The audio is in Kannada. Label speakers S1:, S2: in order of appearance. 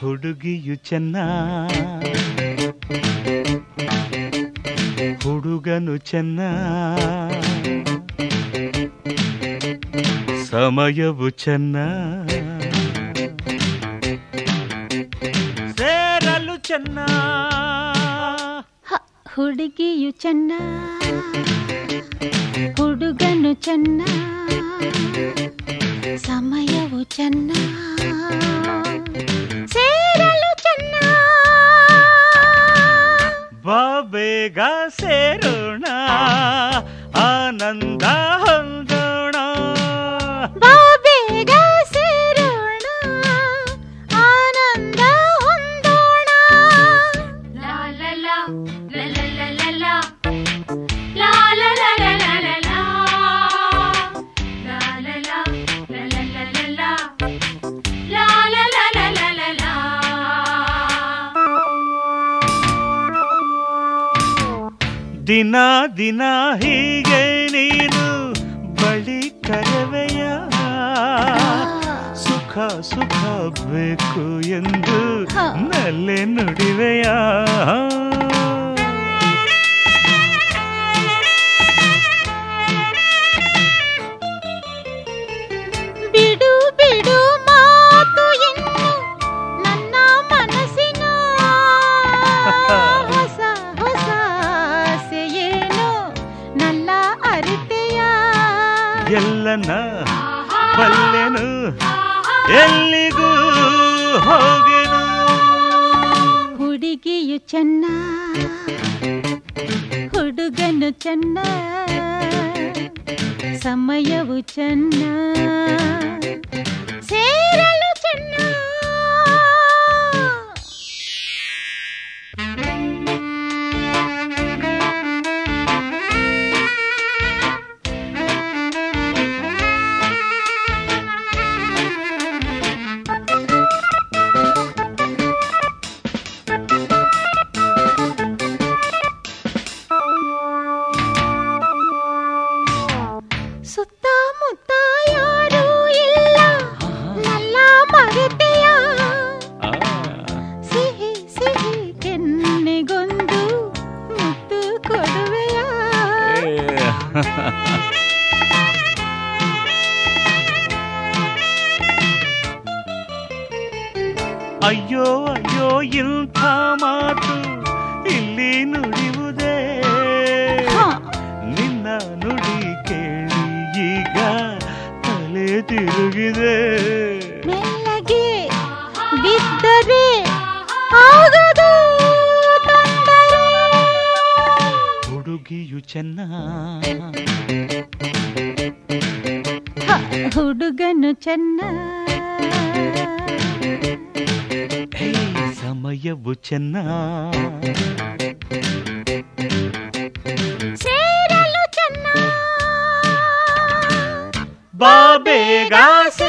S1: ಹುಡುಗಿಯು ಚೆನ್ನ ಹುಡುಗನು ಚೆನ್ನ ಸಮಯವು ಚೆನ್ನ ಸೇರಲು ಚೆನ್ನ
S2: ಹ, ಹುಡುಗಿಯು ಚೆನ್ನ ಹುಡುಗನು ಚೆನ್ನ ಸಮಯವು ಚೆನ್ನ ಸೇರಲು ಚೆನ್ನ
S1: ಬಾ ಬೇಗ ಸೇರೋಣ ಆನಂದ ಹೊಂದೋಣ
S2: ಬಾ ಬೇಗ ಸೇರೋಣ ಆನಂದ ಹೊಂದೋಣ
S3: La la la la la la la la La la la la la la la La la la la la la la la La la la la la la la
S1: ದಿನ ದಿನ ಹೀಗೆ ನೀನು ಬಳಿ ಕರವೆಯ ಸುಖ ಸುಖ ಬೇಕು ಎಂದು
S2: ಹ.
S1: ನಲ್ಲೆ ನುಡಿವೆಯ
S2: ಬಿಡು ಬಿಡು ಮಾತು ಇನ್ನು ನನ್ನ ಮನಸ್ಸಿನ ಹೊಸ ಹೊಸ ಆಸೆ ಏನು ನಲ್ಲ ಅರಿತೆಯ
S1: ಎಲ್ಲನ ಬಲ್ಲೆನು ಎಲ್ಲಿಗೂ ಹೋಗೆನು
S2: ಹುಡುಗಿಯು ಚೆನ್ನ ಹುಡುಗನು ಚೆನ್ನ ಸಮಯವು ಚೆನ್ನ ಸೇರಲು ಚೆನ್ನ ಸುತ್ತಮುತ್ತ ಯಾರೂ ಇಲ್ಲ ನಲ್ಲ ಮರೆತೆಯ ಸಿಹಿ ಸಿಹಿ ಕೆನ್ನೆಗೊಂದು ಮುತ್ತು ಕೊಡುವೆಯ
S1: ಅಯ್ಯೋ ಅಯ್ಯೋ ಇಂಥ ಮಾತು ಇಲ್ಲಿ ನುಡಿಯುವುದೇ
S2: ಹ.
S1: ನಿನ್ನ ನುಡಿ ಕೇಳಿ ಈಗ ತಲೆ ತಿರುಗಿದೆ
S2: ಮೆಲ್ಲಗೆ ಬಿದ್ದರೆ ಆಗದು ತೊಂದರೆ
S1: ಹುಡುಗಿಯು ಚೆನ್ನ
S2: ಹ, ಹುಡುಗನು ಚೆನ್ನ
S1: ಹೇ ಸಮಯವು ಚೆನ್ನ
S2: ಸೇರಲು ಚೆನ್ನ
S1: ಬಾ ಬೇಗ